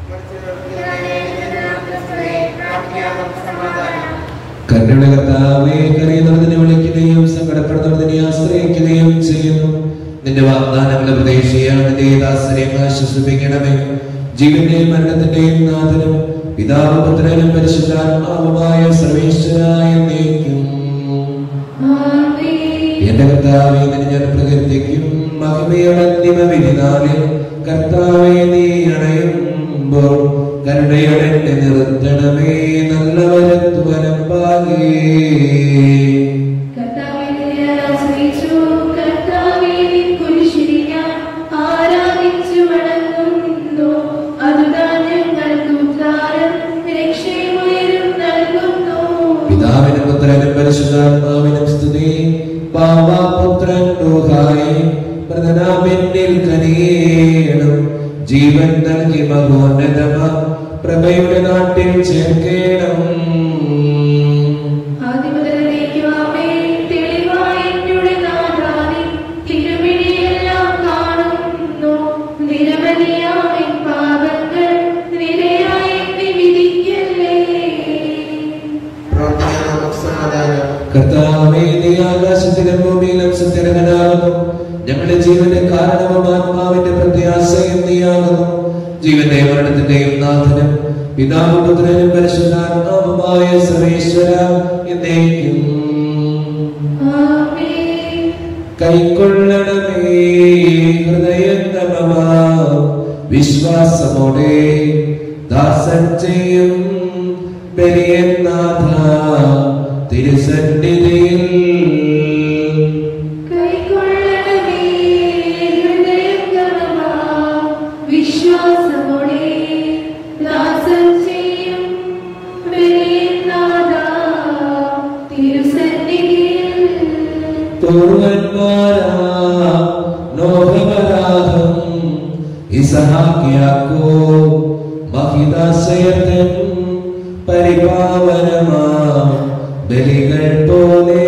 കരുണയുടെ കർത്താവേ കരയുന്നവതിനെ വിളിക്കുകയും സങ്കടപ്പെടുന്നവതിനെ ആശ്രയിക്കുകയും ചെയ്യുന്നു നിന്റെ വാഗ്ദാനങ്ങളെ പ്രതീക്ഷയാണ് നിന്റെ ദാസരെ ആശ്വസിപ്പിക്കണമേ ജീവന്റെയും മരണത്തിന്റെയും നാഥനും പിതാവ് പുത്രനും പരിശുദ്ധാത്മാവുമായ സർവേശ്വരായ നീക്കും എന്റെ കർത്താവെ നിന്നെ ഞാൻ പ്രകീർത്തിക്കും മഹിമയുടെ അന്തിമ വിധിനാളിൽ കർത്താവെ നീ അണയുമ്പോൾ കരുണയുടെ എന്നെ നിർത്തണമേ നല്ലവരത്തു വരമ്പാകേ പിതാവിനും പുത്രനും പരിശുദ്ധാത്മാവിനും സ്തുതി പാവാപുത്രൻ റൂഹായി പ്രധാനാമെന്നിൽ കനിയേണം ജീവൻ നൽകി മഹോന്നതമ പ്രഭയുടെ നാട്ടിൽ ചേർക്കേണം കർത്താവേ നീ ആകാശത്തിലും ഭൂമിയിലും സത്യരകനാകുന്നു ഞങ്ങളുടെ ജീവന്റെ കാരണവും ആത്മാവിന്റെ പ്രത്യാശയും നീയാകുന്നു ജീവന്റെ മരണത്തിന്റെയും നാഥനും പിതാവ് പുത്രനും പരിശുദ്ധാത്മാവുമായ സർവേശ്വര എന്നേക്കും കൈക്കൊള്ളണമേ ഹൃദയംഗമ വിശ്വാസമോടെ ദാസൻ ചെയ്യും ബലിയനാഥ തിരുസന്നിധിയിൽ വിശ്വാസമോടെ ദാസൻ ചെയ്യും വെളിയനാഥ തിരുസന്നിധിയിൽ പൂർവന്മാരാ നോഹപരാധം ഇസഹാക്കിയാക്കോ മഹിതാശയത്തൻ പരിപാവനമാ ബലികൾ പോലെ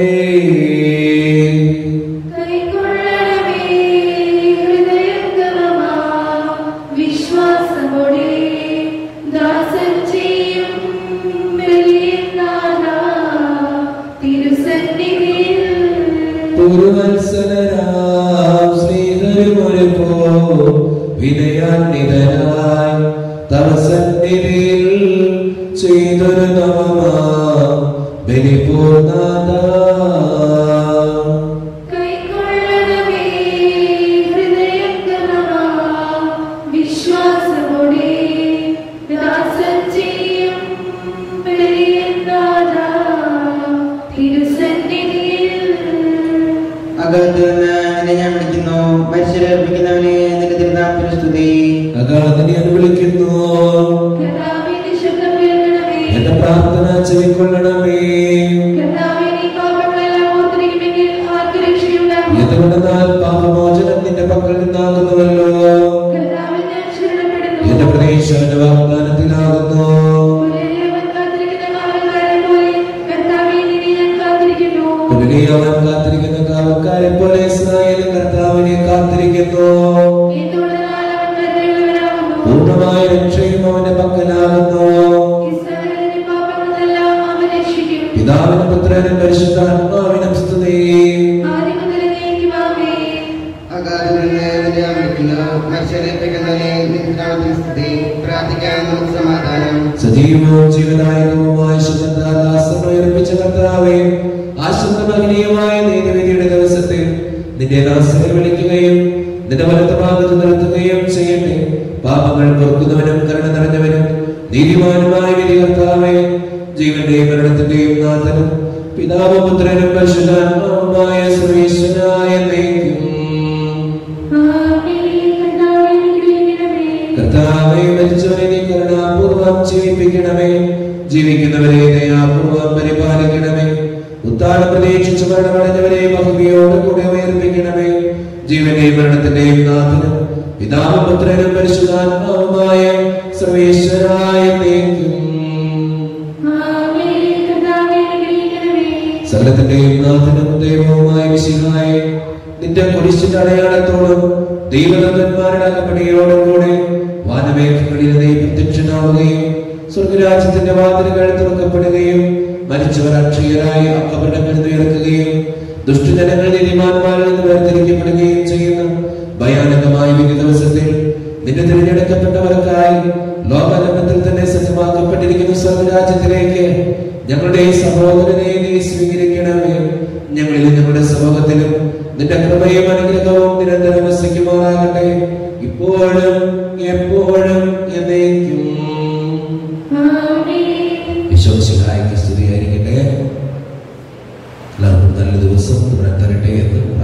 കൈക്കൊള്ളണമേ ഹൃദയംഗമമാ വിശ്വാസമോടെ ദാസൻ ചെയ്യും വെളിയനാഥ തിരുസന്നിധിയിൽ പൂർവത്സലരാം ശ്രീഹരിമൊരുക്കോ വിനയാന്വിതനായി തവ സന്നിധിയിൽ ചെയ്തൊരു നവമാ ബലിപൂർണത കൈക്കൊള്ളണമേ ഹൃദയംഗമമാ വിശ്വാസമോടെ ദാസൻ ചെയ്യും വെളിയനാഥ തിരുസന്നിധിയിൽ അകത്ത് നിന്ന് നിന്നെ ഞാൻ വിളിക്കുന്നു മനുഷ്യരർപ്പിക്കുന്നവനെ നിന്റെ തിരുനാമത്തിന് സ്തുതി അഗാധനെ വിളിക്കുന്നു കർത്താവിന്റെ ശബ്ദം കേൾക്കണമേ എന്റെ പ്രാർത്ഥന ചെവിക്കൊള്ളണമേ കർത്താവിനെ പാപങ്ങളെല്ലാം ഓർത്തിരിക്കുമെങ്കിൽ ആർക്ക് രക്ഷയുണ്ടാകും എന്തുകൊണ്ടെന്നാൽ പാപമോചനം നിന്റെ പക്കൽ നിന്നാകുന്നുവല്ലോ കർത്താവിൽ ഞാൻ ശരണപ്പെടുന്നു എന്റെ പ്രതീക്ഷ അവന്റെ വാഗ്ദാനത്തിലാകുന്നു പുലരിയവൻ കാത്തിരിക്കുന്ന കാവൽക്കാരെ പോലെ കർത്താവേ നിന്നെ ഞാൻ കാത്തിരിക്കുന്നു പുനരിയവൻ കാത്തിരിക്കുന്ന കാവൽക്കാരെ പോലെ ഇസ്രായേലും കർത്താവിനെ കാത്തിരിക്കുന്നു എന്തുകൊണ്ടെന്നാൽ അവൻ കരുണയുള്ളവനാകുന്നു പൂർണ്ണമായ രക്ഷയും അവന്റെ പക്കലാകുന്നു ഇസ്രായേലിന്റെ പാപങ്ങളെല്ലാം അവൻ രക്ഷിക്കും പിതാവിനും പുത്രനും പരിശുദ്ധാത്മാവിനും സ്തുതി ആദ്യം മുതൽ എന്നേക്കും ആമേൻ. അകത്ത് നിന്ന് നിന്നെ ഞാൻ വിളിക്കുന്നു മനുഷ്യരർപ്പിക്കുന്നവനെ നിന്റെ തിരുനാമത്തിന് സ്തുതി പ്രാർത്ഥിക്കാൻ നമുക്ക് സമാധാനം സജീവവും ജീവനായകവുമായ ശുദ്ധദാസമർപ്പിച്ച കർത്താവേ ആശ്രിതമഗ്നീയമായ നീതിവിധിയുടെ ദിവസത്തിൽ നിന്റെ ദാസനെ വിളിക്കുകയും നിന്റെ വലത്ത് ഭാഗത്ത് നിർത്തുകയും ചെയ്യട്ടെ പാപങ്ങൾ പൊറുക്കുന്നവനും കരുണ നിറഞ്ഞവനും നീതിമാനുമായ വിധി കർത്താവേ ജീവന്റെയും മരണത്തിന്റെയും നാഥനും പിതാവും പുത്രനും പരിശുദ്ധാത്മാവുമായ സർവീശ്വനായ നയിക്കും ആമേൻ. കർത്താവേ അനുഗ്രഹിക്കണമേ. കർത്താവെ മരിച്ചവരെ നീ കരുണാപൂർവം ജീവിപ്പിക്കണമേ ജീവിക്കുന്നവരെ ദയാപൂർവം പരിപാലിക്കണമേ ഉത്താനം പ്രതീക്ഷിച്ചു മരണമടഞ്ഞവരെ മഹിമയോട് കൂടെ ഉയർപ്പിക്കണമേ ജീവന്റെയും മരണത്തിന്റെയും നാഥനും പിതാവും പുത്രനും പരിശുദ്ധാത്മാവുമായ സർവേശ്വരായ നീക്കും ആമേൻ. കർത്താവേ അനുഗ്രഹിക്കണമേ. സകലത്തിന്റെയും നാഥനും ദൈവവുമായ വിശിഹായ നിന്റെ കുരിശിന്റെ അടയാളത്തോടും ദൈവദത്തന്മാരുടെ അകപ്പടിയോടും കൂടെ വാനമേഘങ്ങളിൽ നീ പ്രത്യക്ഷനാവുകയും സ്വർഗരാജ്യത്തിന്റെ വാതിലുകൾ തുറക്കപ്പെടുകയും മരിച്ചവർ അക്ഷയരായി അക്കപടങ്ങളിൽ ഉയർക്കുകയും ദുഷ്ടജനങ്ങൾ നീതിമാന്മാരിൽ നിന്ന് വേർതിരിക്കപ്പെടുകയും ചെയ്യുന്ന ഭയാനകമായ വിധി ദിവസത്തിൽ നിന്റെ തിരഞ്ഞെടുക്കപ്പെട്ടവർക്കായി ലോകാരംഭത്തിൽ തന്നെ സജ്ജമാക്കപ്പെട്ടിരിക്കുന്ന സ്വർഗരാജ്യത്തിലേക്ക് ഞങ്ങളുടെ ഈ സഹോദരനെ നീ സ്വീകരിക്കണമേ ഞങ്ങളിലും ഞങ്ങളുടെ സമൂഹത്തിലും നിന്റെ കൃപയും അനുഗ്രഹവും നിരന്തരം വസിക്കുമാറാകട്ടെ ഇപ്പോഴും എപ്പോഴും എന്നേക്കും ആമേൻ വിശ്വസിഹായിക്ക് സ്തുതിയായിരിക്കട്ടെ എല്ലാവർക്കും നല്ല ദിവസം ഇവിടെ തരട്ടെ എന്ന്